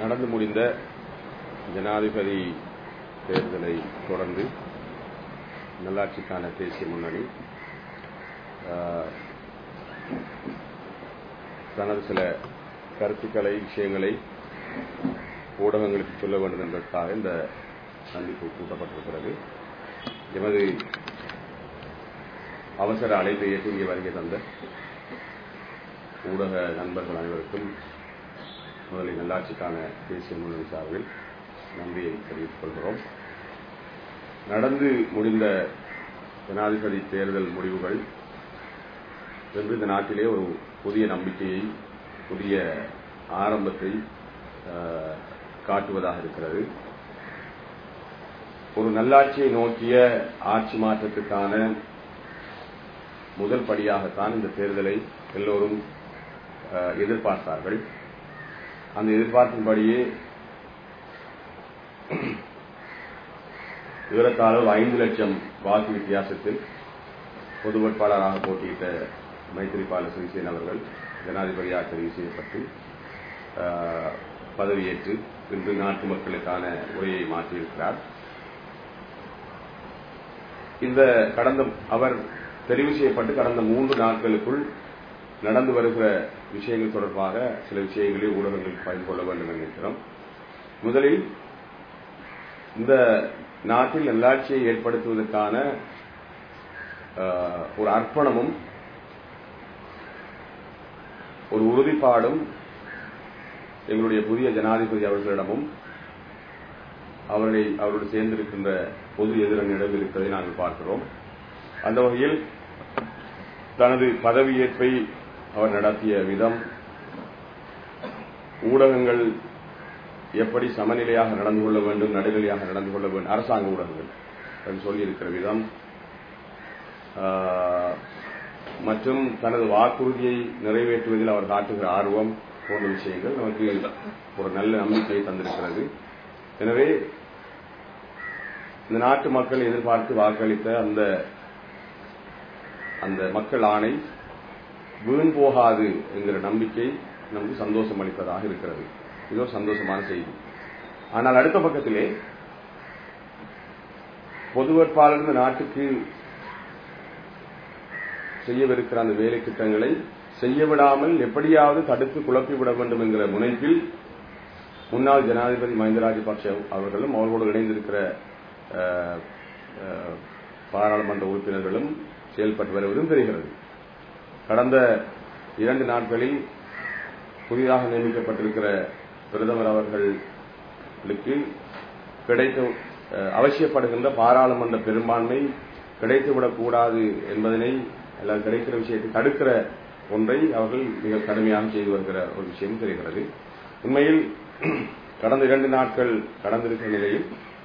நடந்து முடிந்த ஜனாதிபதி தேர்தலை தொடர்ந்து நல்லாட்சிக்கான தேசிய முன்னணி ஆஹ், தனது சில கருத்துக்களை விஷயங்களை ஊடகங்களுக்கு சொல்ல வேண்டும் என்பதற்காக இந்த சந்திப்பு கூட்டப்பட்டிருக்கிறது எமது அவசர அழைப்பை ஏற்று இங்கே வருகை தந்த ஊடக நண்பர்கள் அனைவருக்கும் முதலில் நல்லாட்சிக்கான தேசிய முன்னணி சார்பில் நன்றியை தெரிவித்துக் கொள்கிறோம் நடந்து முடிந்த ஜனாதிபதி தேர்தல் முடிவுகள் இன்று இந்த நாட்டிலே ஒரு புதிய நம்பிக்கையை புதிய ஆரம்பத்தை ஆஹ், காட்டுவதாக இருக்கிறது ஒரு நல்லாட்சியை நோக்கிய ஆட்சி மாற்றத்துக்கான முதல் படியாகத்தான் இந்த தேர்தலை எல்லோரும் ஆஹ், எதிர்பார்த்தார்கள் அந்த எதிர்பார்ப்பின்படியே ஏறத்தாழ ஒரு ஐந்து லட்சம் வாக்கு வித்தியாசத்தில் பொது வேட்பாளராக போட்டியிட்ட மைத்திரிபால சிறிசேன அவர்கள் ஜனாதிபதியாக தெரிவு செய்யப்பட்டு ஆஹ், பதவியேற்று இன்று நாட்டு மக்களுக்கான உரையை மாற்றியிருக்கிறார் இந்த கடந்த அவர் தெரிவு செய்யப்பட்டு கடந்த மூன்று நாட்களுக்குள் நடந்து வருகிற விஷயங்கள் தொடர்பாக சில விஷயங்களை ஊடகங்கள் பகிர்ந்து கொள்ள வேண்டும் என்று நினைக்கிறோம் முதலில் இந்த நாட்டில் நல்லாட்சியை ஏற்படுத்துவதற்கான ஆஹ், ஒரு அர்ப்பணமும் ஒரு உறுதிப்பாடும் எங்களுடைய புதிய ஜனாதிபதி அவர்களிடமும் அவர்களை அவரோடு சேர்ந்திருக்கின்ற பொது எதிரணியிடம் இருப்பதை நாங்கள் பார்க்கிறோம் அந்த வகையில் தனது பதவியேற்பை அவர் நடத்திய விதம் ஊடகங்கள் எப்படி சமநிலையாக நடந்து கொள்ள வேண்டும் நடுநிலையாக நடந்து கொள்ள வேண்டும் அரசாங்க ஊடகங்கள் என்று சொல்லியிருக்கிற விதம் ஆஹ், மற்றும் தனது வாக்குறுதியை நிறைவேற்றுவதில் அவர் காட்டுகிற ஆர்வம் போன்ற விஷயங்கள் நமக்கு ஒரு நல்ல நம்பிக்கையை தந்திருக்கிறது எனவே இந்த நாட்டு மக்கள் எதிர்பார்த்து வாக்களித்த அந்த அந்த மக்கள் ஆணை வீண் போகாது என்கிற நம்பிக்கை நமக்கு சந்தோஷம் அளிப்பதாக இருக்கிறது இது ஒரு சந்தோஷமான செய்தி ஆனால் அடுத்த பக்கத்திலே பொது வேட்பாளர் இந்த நாட்டுக்கு செய்யவிருக்கிற அந்த வேலை திட்டங்களை செய்ய விடாமல் எப்படியாவது தடுத்து குழப்பி விட வேண்டும் என்கிற முனைப்பில் முன்னாள் ஜனாதிபதி மஹிந்த ராஜபக்ஷ அவர்களும் அவர்களோடு இணைந்திருக்கிற அஹ், அஹ், பாராளுமன்ற உறுப்பினர்களும் செயல்பட்டு வருவதும் தெரிகிறது கடந்த இரண்டு நாட்களில் புதிதாக நியமிக்கப்பட்டிருக்கிற பிரதமர் அவர்களுக்கு கிடைக்க அஹ், அவசியப்படுகின்ற பாராளுமன்ற பெரும்பான்மை கிடைத்துவிடக்கூடாது என்பதனை அல்லது கிடைக்கிற விஷயத்தை தடுக்கிற ஒன்றை அவர்கள் மிக கடுமையாக செய்து வருகிற ஒரு விஷயம் தெரிகிறது உண்மையில் கடந்த இரண்டு நாட்கள் கடந்திருக்கிற நிலையில்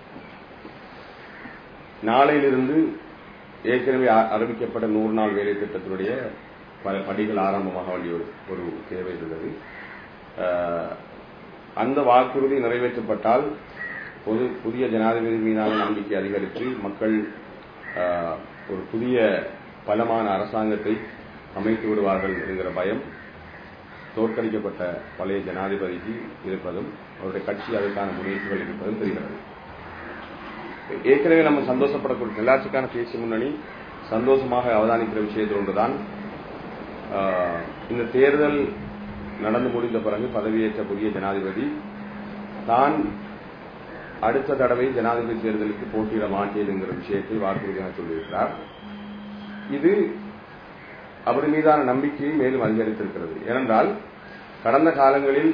நாளையிலிருந்து ஏற்கனவே அ- அறிவிக்கப்பட்ட நூறு நாள் வேலை திட்டத்தினுடைய பல படிகள் ஆரம்பமாக வேண்டிய ஒரு ஒரு தேவை இருந்தது அஹ், அந்த வாக்குறுதி நிறைவேற்றப்பட்டால் பொது புதிய ஜனாதிபதி மீதான நம்பிக்கை அதிகரித்து மக்கள் அஹ், ஒரு புதிய பலமான அரசாங்கத்தை அமைத்து விடுவார்கள் என்கிற பயம் தோற்கடிக்கப்பட்ட பழைய ஜனாதிபதிக்கு இருப்பதும் அவருடைய கட்சி அதற்கான முயற்சிகள் இருப்பதும் தெரிகிறது ஏற்கனவே நம்ம சந்தோஷப்படக்கூடிய நல்லாட்சிக்கான தேசிய முன்னணி சந்தோஷமாக அவதானிக்கிற விஷயத்தில் ஒன்றுதான் ஆஹ், இந்த தேர்தல் நடந்து முடிந்த பிறகு பதவியேற்ற புதிய ஜனாதிபதி தான் அடுத்த தடவை ஜனாதிபதி தேர்தலுக்கு போட்டியிட மாட்டேன் என்கிற விஷயத்தை வாக்குறுதியாக சொல்லியிருக்கிறார் இது அவர் மீதான நம்பிக்கையை மேலும் அதிகரித்திருக்கிறது ஏனென்றால் கடந்த காலங்களில்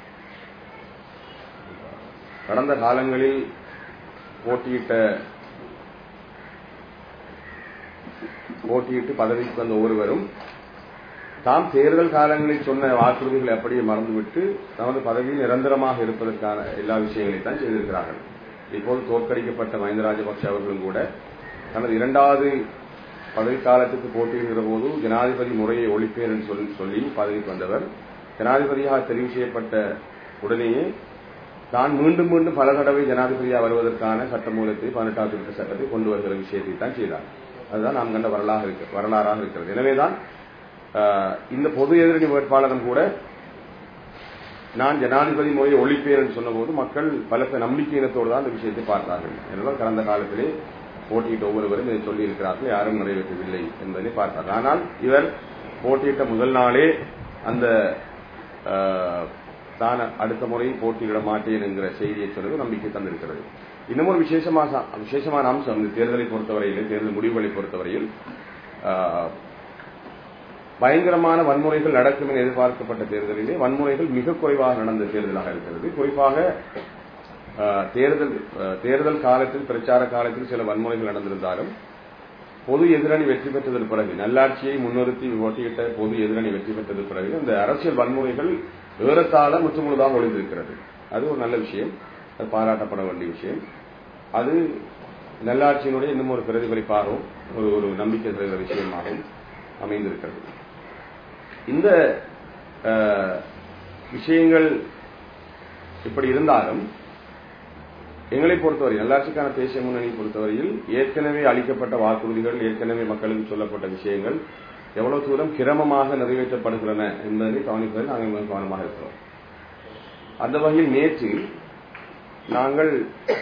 கடந்த காலங்களில் போட்டியிட்ட போட்டியிட்டு பதவிக்கு வந்த ஒருவரும் தாம் தேர்தல் காலங்களில் சொன்ன வாக்குறுதிகளை அப்படியே மறந்துவிட்டு தமது பதவி நிரந்தரமாக இருப்பதற்கான எல்லா விஷயங்களையும் தான் செய்திருக்கிறார்கள் இப்போது தோற்கடிக்கப்பட்ட மஹிந்த ராஜபக்ஷ அவர்களும் கூட தனது இரண்டாவது பதவிக்காலத்துக்கு போட்டியிடுகிற போது ஜனாதிபதி முறையை ஒழிப்பேன் என்று சொல்லி சொல்லி பதவிக்கு வந்தவர் ஜனாதிபதியாக தெரிவு செய்யப்பட்ட உடனேயே தான் மீண்டும் மீண்டும் பல தடவை ஜனாதிபதியாக வருவதற்கான சட்டமூலத்தை பதினெட்டாவது திருத்த சட்டத்தை கொண்டு வருகிற விஷயத்தை தான் செய்தார் அதுதான் நாம் கண்ட வரலாறு இருக்க- வரலாறாக இருக்கிறது எனவேதான் ஆஹ், இந்த பொது எதிரணி வேட்பாளரும் கூட நான் ஜனாதிபதி முறையை ஒழிப்பேன் என்று சொன்னபோது மக்கள் பலத்த நம்பிக்கையினத்தோடு தான் அந்த விஷயத்தை பார்த்தார்கள் என்றால் கடந்த காலத்திலே போட்டியிட்ட ஒவ்வொருவரும் இதை சொல்லி இருக்கிறார்கள் யாரும் நிறைவேற்றவில்லை என்பதை பார்த்தார்கள் ஆனால் இவர் போட்டியிட்ட முதல் நாளே அந்த ஆஹ், தான் அடுத்த முறை போட்டியிட மாட்டேன் என்கிற செய்தியை சொன்னது நம்பிக்கை தந்திருக்கிறது இன்னும் ஒரு விசேஷமாக விசேஷமான அம்சம் இந்த தேர்தலை பொறுத்தவரையில் தேர்தல் முடிவுகளை பொறுத்தவரையில் ஆஹ், பயங்கரமான வன்முறைகள் நடக்கும் என எதிர்பார்க்கப்பட்ட தேர்தலிலே வன்முறைகள் மிக குறைவாக நடந்த தேர்தலாக இருக்கிறது குறிப்பாக ஆஹ், தேர்தல் ஆஹ், தேர்தல் காலத்தில் பிரச்சார காலத்தில் சில வன்முறைகள் நடந்திருந்தாலும் பொது எதிரணி வெற்றி பெற்றதற்கு பிறகு நல்லாட்சியை முன்னிறுத்தி போட்டியிட்ட பொது எதிரணி வெற்றி பெற்றதற்கு பிறகு அந்த அரசியல் வன்முறைகள் ஏறத்தாழ முற்றுமுழுதாக ஒளிந்திருக்கிறது அது ஒரு நல்ல விஷயம் அது பாராட்டப்பட வேண்டிய விஷயம் அது நல்லாட்சியினுடைய இன்னும் ஒரு பிரதிபலிப்பாகவும் ஒரு ஒரு நம்பிக்கை தருகிற விஷயமாகவும் அமைந்திருக்கிறது இந்த அஹ், விஷயங்கள் இப்படி இருந்தாலும் எங்களை பொறுத்தவரை நல்லாட்சிக்கான தேசிய முன்னணியை பொறுத்தவரையில் ஏற்கனவே அளிக்கப்பட்ட வாக்குறுதிகள் ஏற்கனவே மக்களுக்கு சொல்லப்பட்ட விஷயங்கள் எவ்வளவு தூரம் கிரமமாக நிறைவேற்றப்படுகின்றன என்பதை கவனிப்பதில் நாங்கள் மிக கவனமாக இருக்கிறோம் அந்த வகையில் நேற்று நாங்கள்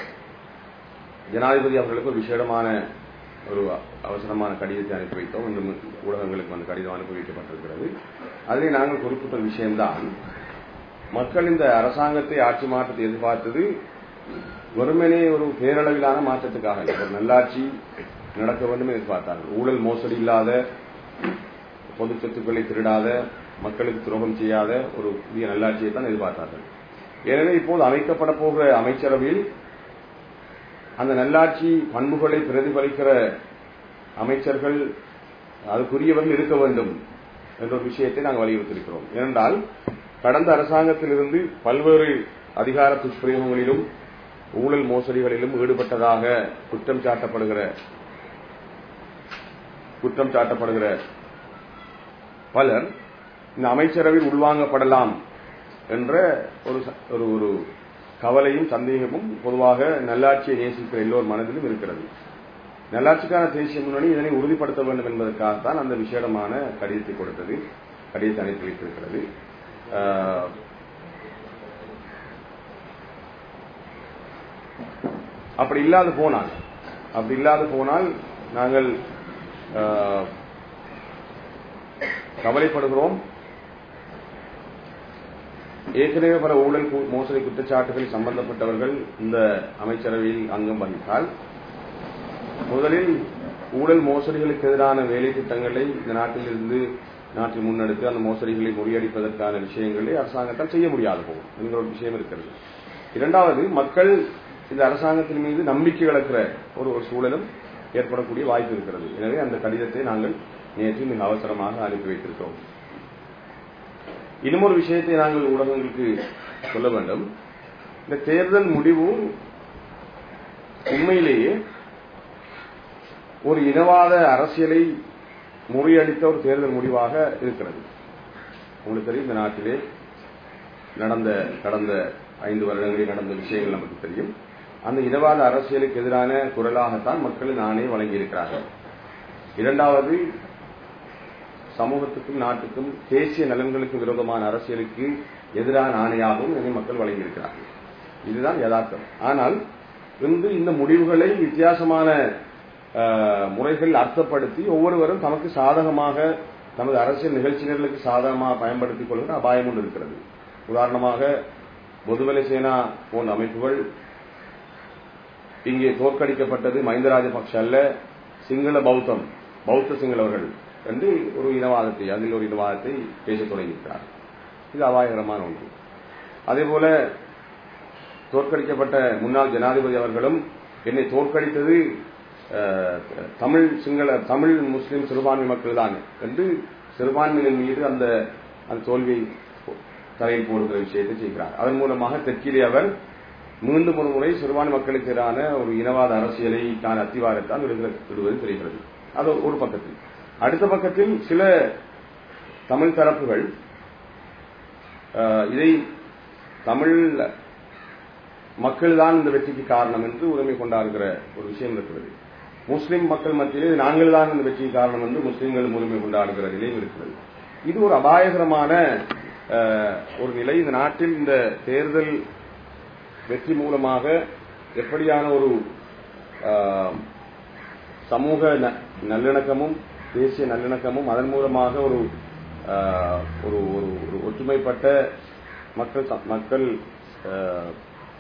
ஜனாதிபதி அவர்களுக்கு ஒரு விசேடமான ஒரு அவசரமான கடிதத்தை அனுப்பி வைத்தோம் இந்த ஊடகங்களுக்கு வந்து கடிதம் அனுப்பி வைக்கப்பட்டிருக்கிறது அதிலே நாங்கள் குறிப்பிட்ட ஒரு விஷயம்தான் மக்கள் இந்த அரசாங்கத்தை ஆட்சி மாற்றத்தை எதிர்பார்த்தது வெறுமனே ஒரு பேரளவிலான மாற்றத்துக்காக இல்லை. ஒரு நல்லாட்சி நடக்க வேண்டும் என்று எதிர்பார்த்தார்கள் ஊழல் மோசடி இல்லாத பொது சொத்துக்களை திருடாத மக்களுக்கு துரோகம் செய்யாத ஒரு புதிய நல்லாட்சியை தான் எதிர்பார்த்தார்கள் எனவே இப்போது அமைக்கப்பட போகிற அமைச்சரவையில் அந்த நல்லாட்சி பண்புகளை பிரதிபலிக்கிற அமைச்சர்கள் அதுக்குரியவர்கள் இருக்க வேண்டும் என்ற ஒரு விஷயத்தை நாங்கள் வலியுறுத்தியிருக்கிறோம் ஏனென்றால் கடந்த அரசாங்கத்திலிருந்து பல்வேறு அதிகார துஷ்பிரயோகங்களிலும் ஊழல் மோசடிகளிலும் ஈடுபட்டதாக குற்றம் சாட்டப்படுகிற குற்றம் சாட்டப்படுகிற பலர் இந்த அமைச்சரவையில் உள்வாங்கப்படலாம் என்ற ஒரு ச- ஒரு ஒரு கவலையும் சந்தேகமும் பொதுவாக நல்லாட்சியை நேசிக்கிற எல்லோர் மனதிலும் இருக்கிறது நல்லாட்சிக்கான தேசிய முன்னணி இதனை உறுதிப்படுத்த வேண்டும் என்பதற்காகத்தான் அந்த விசேடமான கடிதத்தை கொடுத்தது கடிதத்தை அனுப்பி வைத்திருக்கிறது ஆஹ், அப்படி இல்லாது போனால் அப்படி இல்லாது போனால் நாங்கள் ஆஹ், கவலைப்படுகிறோம் ஏற்கனவே பல ஊழல் கு- மோசடி குற்றச்சாட்டுகளில் சம்பந்தப்பட்டவர்கள் இந்த அமைச்சரவையில் அங்கம் வகித்தால் முதலில் ஊழல் மோசடிகளுக்கு எதிரான வேலை திட்டங்களை இந்த நாட்டிலிருந்து நாட்டில் முன்னெடுத்து அந்த மோசடிகளை முறியடிப்பதற்கான விஷயங்களை அரசாங்கத்தால் செய்ய முடியாது போகும் என்கிற ஒரு விஷயம் இருக்கிறது இரண்டாவது மக்கள் இந்த அரசாங்கத்தின் மீது நம்பிக்கை இழக்கிற ஒரு ஒரு சூழலும் ஏற்படக்கூடிய வாய்ப்பு இருக்கிறது எனவே அந்த கடிதத்தை நாங்கள் நேற்று மிக அவசரமாக அனுப்பி வைத்திருக்கிறோம் இன்னும் ஒரு விஷயத்தை நாங்கள் ஊடகங்களுக்கு சொல்ல வேண்டும் இந்த தேர்தல் முடிவு உண்மையிலேயே ஒரு இனவாத அரசியலை முறியடித்த ஒரு தேர்தல் முடிவாக இருக்கிறது உங்களுக்கு தெரியும் இந்த நாட்டிலே நடந்த கடந்த ஐந்து வருடங்களில் நடந்த விஷயங்கள் நமக்கு தெரியும் அந்த இனவாத அரசியலுக்கு எதிரான குரலாகத்தான் மக்கள் நானே வழங்கியிருக்கிறார்கள் இரண்டாவது சமூகத்துக்கும் நாட்டுக்கும் தேசிய நலன்களுக்கு விரோதமான அரசியலுக்கு எதிரான ஆணையாகவும் என்னை மக்கள் வழங்கியிருக்கிறார்கள் இதுதான் யதார்த்தம் ஆனால் இன்று இந்த முடிவுகளை வித்தியாசமான அஹ், முறைகள் அர்த்தப்படுத்தி ஒவ்வொருவரும் தமக்கு சாதகமாக தமது அரசியல் நிகழ்ச்சிகளுக்கு சாதகமாக பயன்படுத்திக் கொள்கிற அபாயம் ஒன்று இருக்கிறது உதாரணமாக பொதுவலை சேனா போன்ற அமைப்புகள் இங்கே தோற்கடிக்கப்பட்டது மஹிந்த ராஜபக்ஷ அல்ல சிங்கள பௌத்தம் பௌத்த சிங்களவர்கள் என்று ஒரு இனவாதத்தை அதில் ஒரு இனவாதத்தை பேசத் தொடங்கியிருக்கிறார் இது அபாயகரமான ஒன்று அதேபோல தோற்கடிக்கப்பட்ட முன்னாள் ஜனாதிபதி அவர்களும் என்னை தோற்கடித்தது அஹ், தமிழ் சிங்கள தமிழ் முஸ்லிம் சிறுபான்மை மக்கள் தான் என்று சிறுபான்மையினர் மீது அந்த அந்த தோல்வியை தலையில் போடுகிற விஷயத்தை செய்கிறார் அதன் மூலமாக தெற்கிலே அவர் மீண்டும் ஒரு முறை சிறுபான்மை மக்களுக்கு எதிரான ஒரு இனவாத அரசியலை தான் அத்திவாரத்தான் விடுகிற- விடுவது தெரிகிறது அது ஒரு பக்கத்தில் அடுத்த பக்கத்தில் சில தமிழ் தரப்புகள் அஹ், இதை தமிழ் மக்கள் தான் இந்த வெற்றிக்கு காரணம் என்று உரிமை கொண்டாடுகிற ஒரு விஷயம் இருக்கிறது முஸ்லிம் மக்கள் மத்தியிலே நாங்கள் தான் இந்த வெற்றிக்கு காரணம் என்று முஸ்லிம்கள் உரிமை கொண்டாடுகிற நிலையும் இருக்கிறது இது ஒரு அபாயகரமான அஹ், ஒரு நிலை இந்த நாட்டில் இந்த தேர்தல் வெற்றி மூலமாக எப்படியான ஒரு அஹ், சமூக ந- நல்லிணக்கமும் தேசிய நல்லிணக்கமும் அதன் மூலமாக ஒரு அஹ், ஒரு ஒரு ஒரு ஒற்றுமைப்பட்ட மக்கள் ச- மக்கள் அஹ்,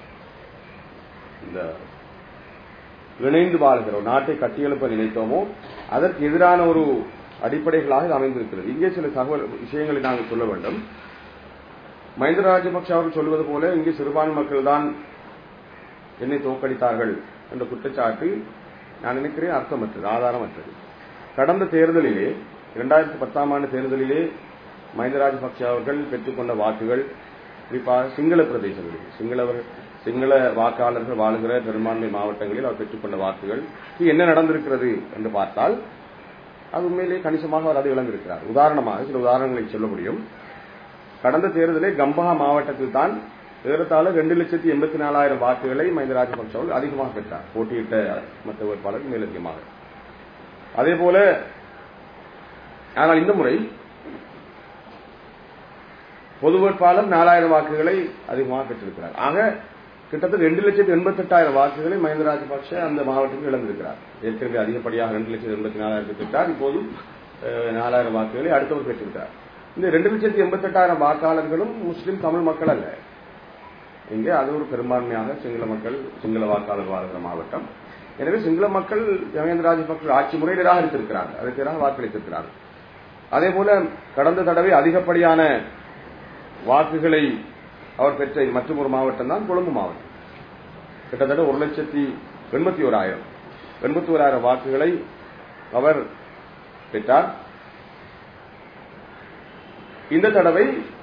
இந்த இணைந்து வாழ்கிற ஒரு நாட்டை கட்டியெழுப்ப நினைத்தோமோ அதற்கு எதிரான ஒரு அடிப்படைகளாக இது அமைந்திருக்கிறது இங்கே சில தகவல் விஷயங்களை நாங்கள் சொல்ல வேண்டும் மஹிந்த ராஜபக்ஷ அவர்கள் சொல்வது போல இங்கே சிறுபான்மை மக்கள் தான் என்னை தோற்கடித்தார்கள் என்ற குற்றச்சாட்டு நான் நினைக்கிறேன் அர்த்தமற்றது ஆதாரமற்றது கடந்த தேர்தலிலே இரண்டாயிரத்தி பத்தாம் ஆண்டு தேர்தலிலே மஹிந்த ராஜபக்ஷ அவர்கள் பெற்றுக்கொண்ட வாக்குகள் குறிப்பாக சிங்கள பிரதேசங்களில் சிங்களவர் சிங்கள வாக்காளர்கள் வாழுகிற பெரும்பான்மை மாவட்டங்களில் அவர் பெற்றுக்கொண்ட வாக்குகள் இது என்ன நடந்திருக்கிறது என்று பார்த்தால் அது உண்மையிலேயே கணிசமாக அவர் அதை இழந்திருக்கிறார் உதாரணமாக சில உதாரணங்களை சொல்ல முடியும் கடந்த தேர்தலில் கம்பஹா மாவட்டத்தில் தான் ஏறத்தாழ ரெண்டு லட்சத்தி எண்பத்தி நாலாயிரம் வாக்குகளை மஹிந்த ராஜபக்ஷ அவர்கள் அதிகமாக பெற்றார் போட்டியிட்ட மற்ற வேட்பாளர் மேலதிகமாக அதே போல ஆனால் இந்த முறை பொது வேட்பாளர் நாலாயிரம் வாக்குகளை அதிகமாக பெற்றிருக்கிறார் ஆக கிட்டத்தட்ட ரெண்டு லட்சத்தி எண்பத்தி எட்டாயிரம் வாக்குகளை மஹிந்த ராஜபக்ஷ அந்த மாவட்டத்தில் இழந்திருக்கிறார் ஏற்கனவே அதிகப்படியாக ரெண்டு லட்சத்தி எண்பத்தி நாலாயிரத்தை பெற்றார் இப்போதும் அஹ், நாலாயிரம் வாக்குகளை அடுத்தவர் பெற்றிருக்கிறார் இந்த ரெண்டு லட்சத்தி எண்பத்தி எட்டாயிரம் வாக்காளர்களும் முஸ்லிம் தமிழ் மக்கள் அல்ல இங்கே அது ஒரு பெரும்பான்மையாக சிங்கள மக்கள் சிங்கள வாக்காளர் வாழ்கிற மாவட்டம் எனவே சிங்கள மக்கள் மஹிந்த ராஜபக்ஷ ஆட்சி முறை நிராகரித்திருக்கிறார்கள் அதற்கு எதிராக வாக்களித்திருக்கிறார்கள் அதே போல கடந்த தடவை அதிகப்படியான வாக்குகளை அவர் பெற்ற மற்றும் ஒரு மாவட்டம் தான் கொழும்பு மாவட்டம் கிட்டத்தட்ட ஒரு லட்சத்தி எண்பத்தி ஓராயிரம் எண்பத்தி ஓராயிரம் வாக்குகளை அவர் பெற்றார் இந்த தடவை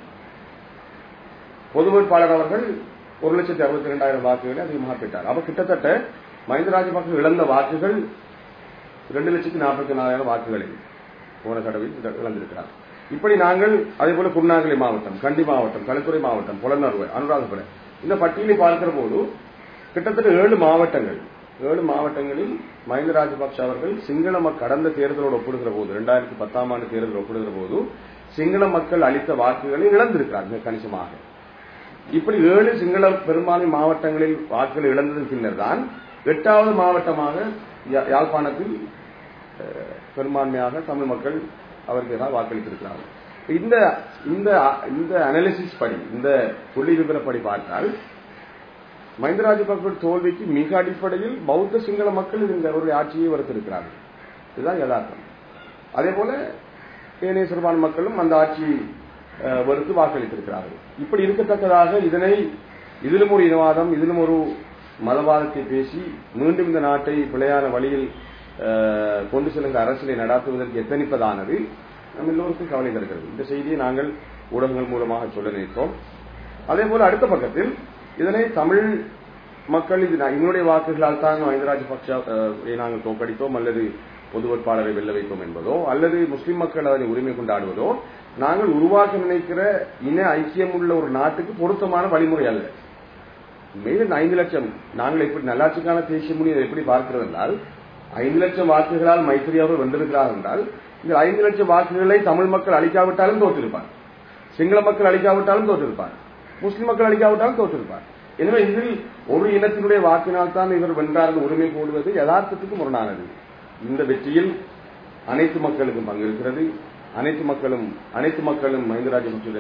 பொது வேட்பாளர் அவர்கள் ஒரு லட்சத்தி அறுபத்தி இரண்டாயிரம் வாக்குகளை அதிகமாக பெற்றார் அவர் கிட்டத்தட்ட மஹிந்த ராஜபக்சே இழந்த வாக்குகள் ரெண்டு லட்சத்தி நாற்பத்தி நாலாயிரம் வாக்குகளை போன தடவை இழந்திருக்கிறார் இப்படி நாங்கள் அதே போல குருநாகலை மாவட்டம் கண்டி மாவட்டம் களுத்துறை மாவட்டம் புலனறுவை அனுராதபுரம் இந்த பட்டியலை பார்க்கிற போது கிட்டத்தட்ட ஏழு மாவட்டங்கள் ஏழு மாவட்டங்களில் மஹிந்த ராஜபக்ஷ அவர்கள் சிங்கள மக் கடந்த தேர்தலோடு ஒப்பிடுகிற போது இரண்டாயிரத்தி பத்தாம் ஆண்டு தேர்தல் ஒப்பிடுகிற போது சிங்கள மக்கள் அளித்த வாக்குகளை இழந்திருக்கிறார் மிக கணிசமாக இப்படி ஏழு சிங்கள பெரும்பான்மை மாவட்டங்களில் வாக்குகள் இழந்ததன் பின்னர் தான் எட்டாவது மாவட்டமாக யா- யாழ்ப்பாணத்தில் அஹ், பெரும்பான்மையாக தமிழ் மக்கள் அவருக்கு எதிராக வாக்களித்திருக்கிறார்கள் இந்த இந்த இந்த அனாலிசிஸ் படி இந்த புள்ளி விவரப்படி பார்த்தால் மஹிந்த ராஜபக்ச தோல்விக்கு மிக அடிப்படையில் பௌத்த சிங்கள மக்கள் இந்த ஒரு ஆட்சியை வருத்திருக்கிறார்கள் இதுதான் யதார்த்தம் அதே போல ஏனைய சிறுபான்மை மக்களும் அந்த ஆட்சியை அஹ், வெறுத்து வாக்களித்திருக்கிறார்கள் இப்படி இருக்கத்தக்கதாக இதனை இதிலும் ஒரு இனவாதம் இதிலும் ஒரு மதவாதத்தை பேசி மீண்டும் இந்த நாட்டை பிழையான வழியில் அஹ், கொண்டு செல்கிற அரசியலை நடாத்துவதற்கு எத்தனிப்பதானது நம்ம எல்லோருக்கும் கவலை தருகிறது இந்த செய்தியை நாங்கள் ஊடகங்கள் மூலமாக சொல்ல நினைத்தோம் அதே போல அடுத்த பக்கத்தில் இதனை தமிழ் மக்கள் இது நான் என்னுடைய வாக்குகளால் தான் மஹிந்த ராஜபக்ஷ அஹ், நாங்கள் தோற்கடித்தோம் அல்லது பொது வேட்பாளரை வெல்ல வைத்தோம் என்பதோ அல்லது முஸ்லிம் மக்கள் அதனை உரிமை கொண்டாடுவதோ நாங்கள் உருவாக்க நினைக்கிற இன ஐக்கியம் உள்ள ஒரு நாட்டுக்கு பொருத்தமான வழிமுறை அல்ல மேலும் இந்த ஐந்து லட்சம் நாங்கள் எப்படி நல்லாட்சிக்கான தேசிய முனியை எப்படி பார்க்கிறது என்றால் ஐந்து லட்சம் வாக்குகளால் மைத்திரி அவர்கள் வென்றிருக்கிறார் என்றால் இந்த ஐந்து லட்சம் வாக்குகளை தமிழ் மக்கள் அளிக்காவிட்டாலும் தோற்றிருப்பார் சிங்கள மக்கள் அளிக்காவிட்டாலும் தோற்றிருப்பார் முஸ்லிம் மக்கள் அளிக்காவிட்டாலும் தோற்றிருப்பார் எனவே இதில் ஒரு இனத்தினுடைய வாக்கினால் தான் இவர் வென்றார் என்று உரிமை போடுவது யதார்த்தத்துக்கு முரணானது இந்த வெற்றியில் அனைத்து மக்களுக்கும் பங்கு இருக்கிறது அனைத்து மக்களும் அனைத்து மக்களும் மஹிந்த ராஜபக்சே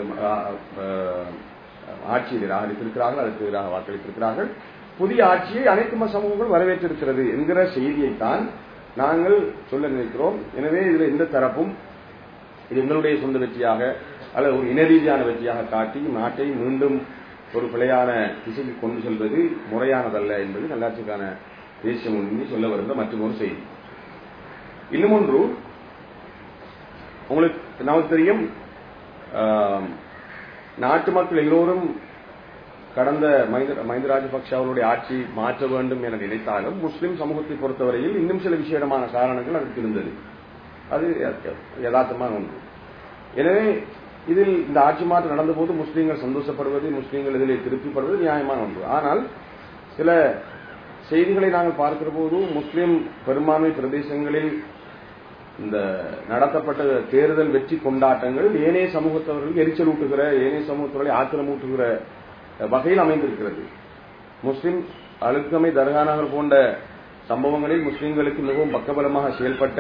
ஆட்சியை நிராகரித்திருக்கிறார்கள் அதற்கு எதிராக வாக்களித்திருக்கிறார்கள் புதிய ஆட்சியை அனைத்து மத சமூகங்கள் வரவேற்றிருக்கிறது என்கிற செய்தியைத்தான் நாங்கள் சொல்ல நினைக்கிறோம் எனவே இதில் எந்த தரப்பும் இது எங்களுடைய சொந்த வெற்றியாக அல்லது ஒரு இன ரீதியான வெற்றியாக காட்டி நாட்டை மீண்டும் ஒரு பிழையான திசைக்கு கொண்டு செல்வது முறையானதல்ல என்பது நல்லாட்சிக்கான தேசிய முன்னணி சொல்ல வருகிற மற்றொரு செய்தி இன்னும் ஒன்று உங்களுக்கு நமக்கு தெரியும் ஆம், நாட்டு மக்கள் எல்லோரும் கடந்த மஹிந்த மஹிந்த ராஜபக்ஷ அவருடைய ஆட்சி மாற்ற வேண்டும் என நினைத்தாலும் முஸ்லிம் சமூகத்தை பொறுத்தவரையில் இன்னும் சில விசேடமான காரணங்கள் அதற்கு இருந்தது அது ய- யதார்த்தமான ஒன்று எனவே இதில் இந்த ஆட்சி மாற்றம் நடந்தபோது முஸ்லீம்கள் சந்தோஷப்படுவது முஸ்லீம்கள் இதில் திருப்திப்படுவது நியாயமான ஒன்று ஆனால் சில செய்திகளை நாங்கள் பார்க்கிற போது முஸ்லிம் பெரும்பான்மை பிரதேசங்களில் இந்த நடத்தப்பட்ட தேர்தல் வெற்றி கொண்டாட்டங்கள் ஏனைய சமூகத்தவர்களுக்கு எரிச்சல் ஊட்டுகிற ஏனைய சமூகத்தவர்களை ஆத்திரமூட்டுகிற வகையில் அமைந்திருக்கிறது முஸ்லிம் அழுக்கமை தர்கா நகர் போன்ற சம்பவங்களில் முஸ்லிம்களுக்கு மிகவும் பக்கபலமாக செயல்பட்ட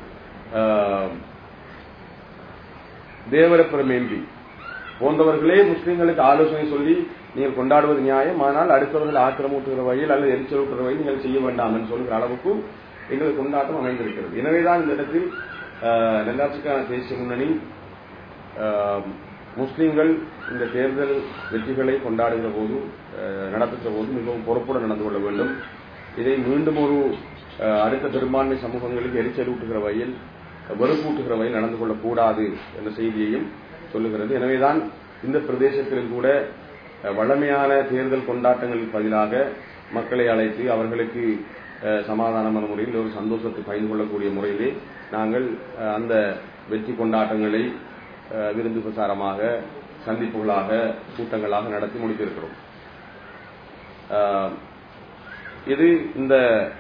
தேவரப்புரம் எம்பி போன்றவர்களே முஸ்லிம்களுக்கு ஆலோசனை சொல்லி நீங்கள் கொண்டாடுவது நியாயம் ஆனால் அடுத்தவர்கள் ஆக்கிரமூட்டுகிற வகையில் அல்லது எரிச்சலூட்டுகிற வகையில் நீங்கள் செய்ய வேண்டாம் என்று சொல்கிற அளவுக்கு எங்களுக்கு கொண்டாட்டம் அமைந்திருக்கிறது எனவேதான் இந்த இடத்தில் நல்லாட்சிக்கான தேசிய முன்னணி முஸ்லிம்கள் இந்த தேர்தல் வெற்றிகளை கொண்டாடுகிற போது நடத்துகிற போது மிகவும் பொறுப்புடன் நடந்து கொள்ள வேண்டும் இதை மீண்டும் ஒரு அடுத்த பெரும்பான்மை சமூகங்களுக்கு எரிச்சலூட்டுகிற வகையில் வெறுப்பூட்டுகிற வகையில் நடந்து கொள்ளக்கூடாது என்ற செய்தியையும் சொல்லுகிறது எனவேதான் இந்த பிரதேசத்திலும் கூட வளமையான தேர்தல் கொண்டாட்டங்களுக்கு பதிலாக மக்களை அழைத்து அவர்களுக்கு சமாதானமான முறையில் ஒரு சந்தோஷத்தை பகிர்ந்து கொள்ளக்கூடிய முறையிலே நாங்கள் அந்த வெற்றி கொண்டாட்டங்களை விருந்து பிரசாரமாக சந்திப்புகளாக கூட்டங்களாக நடத்தி முடித்திருக்கிறோம் இது இந்த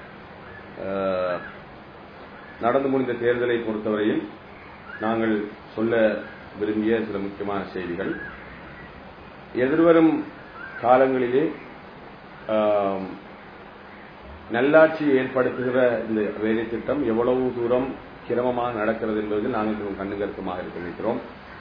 நடந்து முடிந்த தேர்தலை பொறுத்தவரையில் நாங்கள் சொல்ல விரும்பிய சில முக்கியமான செய்திகள் எதிர்வரும் காலங்களிலே நல்லாட்சி ஏற்படுத்துகிற இந்த வேலை திட்டம் எவ்வளவு தூரம் கிரமமாக நடக்கிறது என்பதில் நாங்கள் மிகவும் கண்ணுகருக்கமாக இருக்க நினைக்கிறோம்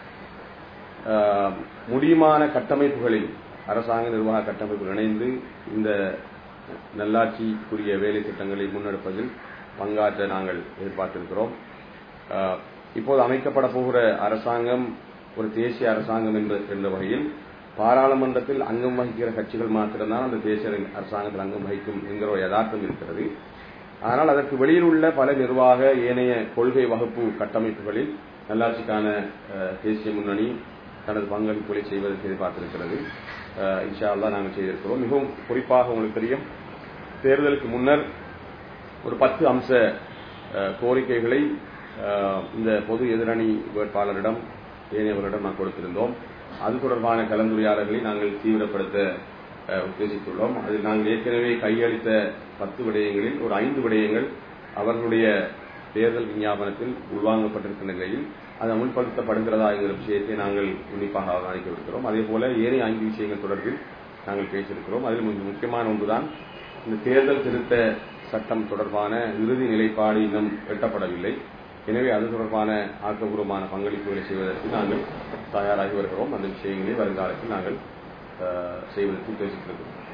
முடியுமான கட்டமைப்புகளில் அரசாங்க நிர்வாக கட்டமைப்புகள் இணைந்து இந்த நல்லாட்சிக்குரிய வேலை திட்டங்களை முன்னெடுப்பதில் பங்காற்ற நாங்கள் எதிர்பார்த்திருக்கிறோம் இப்போது அமைக்கப்பட போகிற அரசாங்கம் ஒரு தேசிய அரசாங்கம் என்ற வகையில் பாராளுமன்றத்தில் அங்கம் வகிக்கிற கட்சிகள் மாத்திரம்தான் அந்த தேசிய அரசாங்கத்தில் அங்கம் வகிக்கும் என்கிற ஒரு யதார்த்தம் இருக்கிறது ஆனால் அதற்கு வெளியில் உள்ள பல நிர்வாக ஏனைய கொள்கை வகுப்பு கட்டமைப்புகளில் நல்லாட்சிக்கான தேசிய முன்னணி தனது பங்களிப்புகளை செய்வதற்கு எதிர்பார்த்திருக்கிறது இன்ஷா அல்லா நாங்கள் செய்திருக்கிறோம் மிகவும் குறிப்பாக உங்களுக்கு தெரியும் தேர்தலுக்கு முன்னர் ஒரு பத்து அம்ச கோரிக்கைகளை இந்த பொது எதிரணி வேட்பாளரிடம் ஏனையவரிடம் நான் கொடுத்திருந்தோம் அது தொடர்பான கலந்துரையாடல்களை நாங்கள் தீவிரப்படுத்த உத்தேசித்துள்ளோம் அதில் நாங்கள் ஏற்கனவே கையளித்த பத்து விடயங்களில் ஒரு ஐந்து விடயங்கள் அவர்களுடைய தேர்தல் விஞ்ஞாபனத்தில் உள்வாங்கப்பட்டிருக்கின்ற நிலையில் அது அமுல்படுத்தப்படுகிறதா என்கிற விஷயத்தை நாங்கள் உன்னிப்பாக அவதானிக்கவிருக்கிறோம் அதே போல ஏனைய ஐந்து விஷயங்கள் தொடர்பில் நாங்கள் பேசியிருக்கிறோம் அதில் மிக முக்கியமான ஒன்றுதான் இந்த தேர்தல் திருத்த சட்டம் தொடர்பான இறுதி நிலைப்பாடு இன்னும் எட்டப்படவில்லை எனவே அது தொடர்பான ஆக்கப்பூர்வமான பங்களிப்புகளை செய்வதற்கு நாங்கள் தயாராகி வருகிறோம் அந்த விஷயங்களை வருங்காலத்தில் நாங்கள் செய்வதற்கு உத்தேசித்திருக்கிறோம்